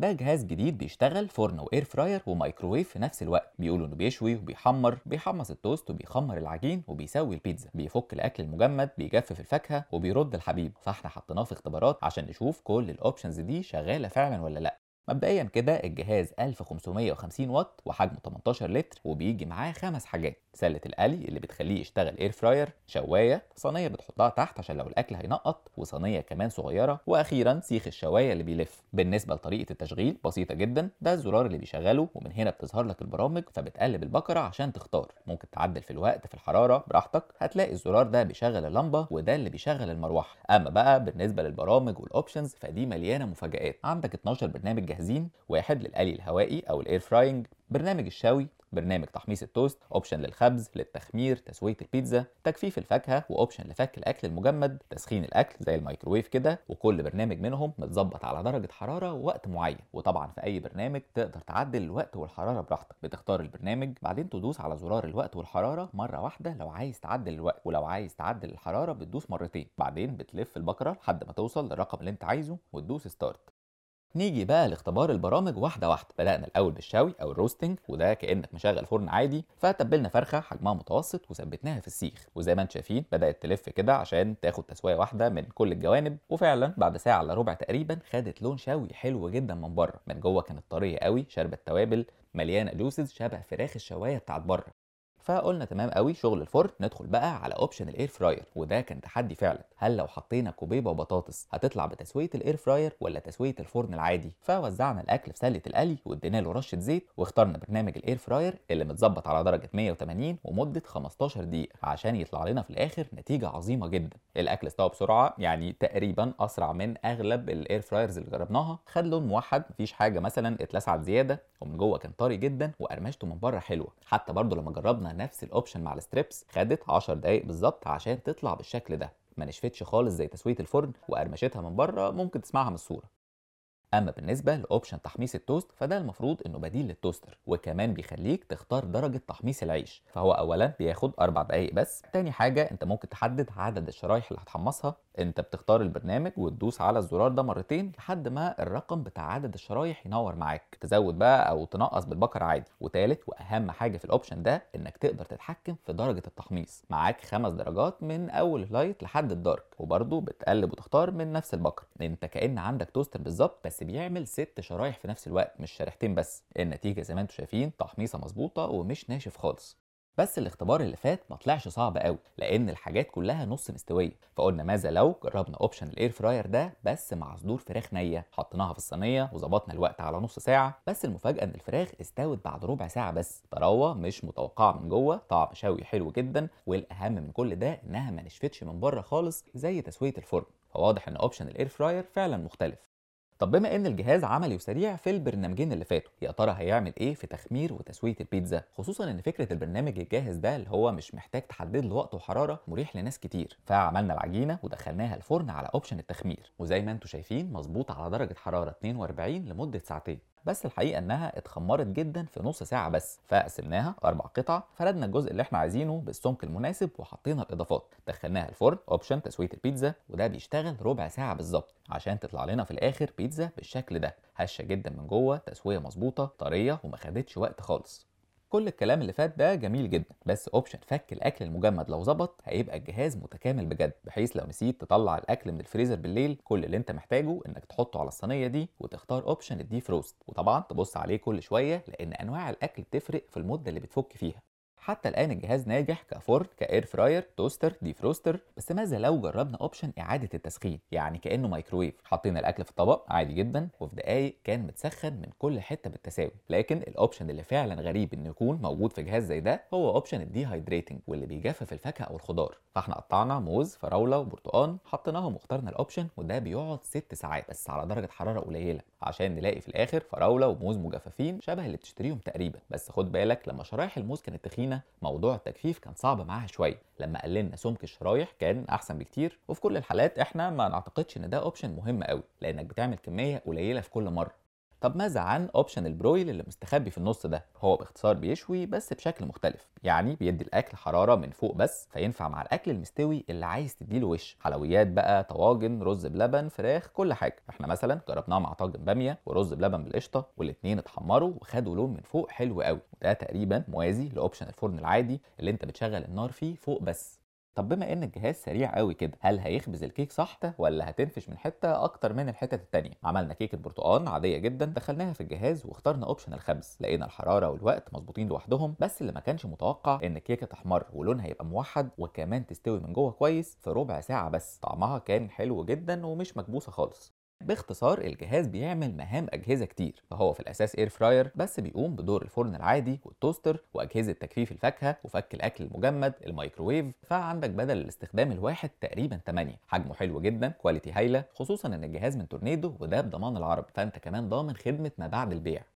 ده جهاز جديد بيشتغل فرن واير فراير ومايكروويف في نفس الوقت بيقولوا انه بيشوي وبيحمر بيحمص التوست وبيخمر العجين وبيسوي البيتزا بيفك الاكل المجمد بيجفف الفاكهه وبيرد الحبيب فاحنا حطيناه في اختبارات عشان نشوف كل الاوبشنز دي شغاله فعلا ولا لا مبدئيا كده الجهاز 1550 واط وحجمه 18 لتر وبيجي معاه خمس حاجات سله القلي اللي بتخليه يشتغل اير فراير شوايه صينيه بتحطها تحت عشان لو الاكل هينقط وصينيه كمان صغيره واخيرا سيخ الشوايه اللي بيلف بالنسبه لطريقه التشغيل بسيطه جدا ده الزرار اللي بيشغله ومن هنا بتظهر لك البرامج فبتقلب البكره عشان تختار ممكن تعدل في الوقت في الحراره براحتك هتلاقي الزرار ده بيشغل اللمبه وده اللي بيشغل المروحه اما بقى بالنسبه للبرامج والاوبشنز فدي مليانه مفاجات عندك 12 برنامج جاهزين واحد للقلي الهوائي او الاير فراينج برنامج الشوي برنامج تحميص التوست اوبشن للخبز للتخمير تسويه البيتزا تجفيف الفاكهه واوبشن لفك الاكل المجمد تسخين الاكل زي الميكروويف كده وكل برنامج منهم متظبط على درجه حراره ووقت معين وطبعا في اي برنامج تقدر تعدل الوقت والحراره براحتك بتختار البرنامج بعدين تدوس على زرار الوقت والحراره مره واحده لو عايز تعدل الوقت ولو عايز تعدل الحراره بتدوس مرتين بعدين بتلف البكره لحد ما توصل للرقم اللي انت عايزه وتدوس ستارت نيجي بقى لاختبار البرامج واحده واحده بدانا الاول بالشوي او الروستنج وده كانك مشغل فرن عادي فتبلنا فرخه حجمها متوسط وثبتناها في السيخ وزي ما انتم شايفين بدات تلف كده عشان تاخد تسويه واحده من كل الجوانب وفعلا بعد ساعه الا ربع تقريبا خدت لون شوي حلو جدا من بره من جوه كانت طريه قوي شاربه توابل مليانه جوسز شبه فراخ الشوايه بتاعت بره فقلنا تمام قوي شغل الفرن ندخل بقى على اوبشن الاير فراير وده كان تحدي فعلا هل لو حطينا كوبيبه وبطاطس هتطلع بتسويه الاير فراير ولا تسويه الفرن العادي فوزعنا الاكل في سله القلي وادينا له رشه زيت واخترنا برنامج الاير فراير اللي متظبط على درجه 180 ومده 15 دقيقه عشان يطلع لنا في الاخر نتيجه عظيمه جدا الاكل استوى بسرعه يعني تقريبا اسرع من اغلب الاير فرايرز اللي جربناها خد لون موحد مفيش حاجه مثلا اتلسعت زياده ومن جوه كان طري جدا وقرمشته من بره حلوه حتى برضو لما جربنا نفس الاوبشن مع الستريبس خدت 10 دقايق بالظبط عشان تطلع بالشكل ده ما نشفتش خالص زي تسويه الفرن وقرمشتها من بره ممكن تسمعها من الصوره اما بالنسبه لاوبشن تحميص التوست فده المفروض انه بديل للتوستر وكمان بيخليك تختار درجه تحميص العيش فهو اولا بياخد اربع دقائق بس تاني حاجه انت ممكن تحدد عدد الشرايح اللي هتحمصها انت بتختار البرنامج وتدوس على الزرار ده مرتين لحد ما الرقم بتاع عدد الشرايح ينور معاك تزود بقى او تنقص بالبكر عادي وتالت واهم حاجه في الاوبشن ده انك تقدر تتحكم في درجه التحميص معاك خمس درجات من اول اللايت لحد الدارك وبرده بتقلب وتختار من نفس البكر انت كان عندك توستر بالظبط بس بيعمل ست شرايح في نفس الوقت مش شريحتين بس النتيجه زي ما انتم شايفين تحميصه مظبوطه ومش ناشف خالص بس الاختبار اللي فات ما طلعش صعب قوي لان الحاجات كلها نص مستويه فقلنا ماذا لو جربنا اوبشن الاير فراير ده بس مع صدور فراخ نيه حطيناها في الصينيه وظبطنا الوقت على نص ساعه بس المفاجاه ان الفراخ استوت بعد ربع ساعه بس طراوه مش متوقعه من جوه طعم شوي حلو جدا والاهم من كل ده انها ما نشفتش من بره خالص زي تسويه الفرن فواضح ان اوبشن الاير فراير فعلا مختلف طب بما ان الجهاز عملي وسريع في البرنامجين اللي فاتوا يا ترى هيعمل ايه في تخمير وتسويه البيتزا خصوصا ان فكره البرنامج الجاهز ده اللي هو مش محتاج تحدد له وقت وحراره مريح لناس كتير فعملنا العجينه ودخلناها الفرن على اوبشن التخمير وزي ما انتم شايفين مظبوط على درجه حراره 42 لمده ساعتين بس الحقيقه انها اتخمرت جدا في نص ساعه بس فقسمناها اربع قطع فردنا الجزء اللي احنا عايزينه بالسمك المناسب وحطينا الاضافات دخلناها الفرن اوبشن تسويه البيتزا وده بيشتغل ربع ساعه بالظبط عشان تطلع لنا في الاخر بيتزا بالشكل ده هشه جدا من جوه تسويه مظبوطه طريه وما خدتش وقت خالص كل الكلام اللي فات ده جميل جدا بس اوبشن فك الاكل المجمد لو ظبط هيبقى الجهاز متكامل بجد بحيث لو نسيت تطلع الاكل من الفريزر بالليل كل اللي انت محتاجه انك تحطه على الصينيه دي وتختار اوبشن الدي فروست وطبعا تبص عليه كل شويه لان انواع الاكل بتفرق في المده اللي بتفك فيها حتى الان الجهاز ناجح كفرن كاير فراير توستر ديفروستر بس ماذا لو جربنا اوبشن اعاده التسخين يعني كانه مايكرويف حطينا الاكل في الطبق عادي جدا وفي دقائق كان متسخن من كل حته بالتساوي لكن الاوبشن اللي فعلا غريب انه يكون موجود في جهاز زي ده هو اوبشن الديهايدريتنج واللي بيجفف الفاكهه او الخضار فاحنا قطعنا موز فراوله وبرتقان حطيناهم واخترنا الاوبشن وده بيقعد ست ساعات بس على درجه حراره قليله عشان نلاقي في الاخر فراوله وموز مجففين شبه اللي بتشتريهم تقريبا بس خد بالك لما شرايح الموز كانت تخينه موضوع التجفيف كان صعب معاها شويه لما قللنا سمك الشرايح كان احسن بكتير وفي كل الحالات احنا ما نعتقدش ان ده اوبشن مهم قوي لانك بتعمل كميه قليله في كل مره طب ماذا عن اوبشن البرويل اللي مستخبي في النص ده هو باختصار بيشوي بس بشكل مختلف يعني بيدي الاكل حراره من فوق بس فينفع مع الاكل المستوي اللي عايز تديله وش حلويات بقى طواجن رز بلبن فراخ كل حاجه احنا مثلا جربناه مع طاجن باميه ورز بلبن بالقشطه والاتنين اتحمروا وخدوا لون من فوق حلو قوي وده تقريبا موازي لاوبشن الفرن العادي اللي انت بتشغل النار فيه فوق بس طب بما ان الجهاز سريع قوي كده هل هيخبز الكيك صح ولا هتنفش من حته اكتر من الحتت التانية عملنا كيكه برتقال عاديه جدا دخلناها في الجهاز واخترنا اوبشن الخبز لقينا الحراره والوقت مظبوطين لوحدهم بس اللي ما كانش متوقع ان الكيكه تحمر ولونها يبقى موحد وكمان تستوي من جوه كويس في ربع ساعه بس طعمها كان حلو جدا ومش مكبوسه خالص باختصار الجهاز بيعمل مهام اجهزه كتير فهو في الاساس اير فراير بس بيقوم بدور الفرن العادي والتوستر واجهزه تجفيف الفاكهه وفك الاكل المجمد الميكروويف فعندك بدل الاستخدام الواحد تقريبا 8 حجمه حلو جدا كواليتي هايله خصوصا ان الجهاز من تورنيدو وده بضمان العرب فانت كمان ضامن خدمه ما بعد البيع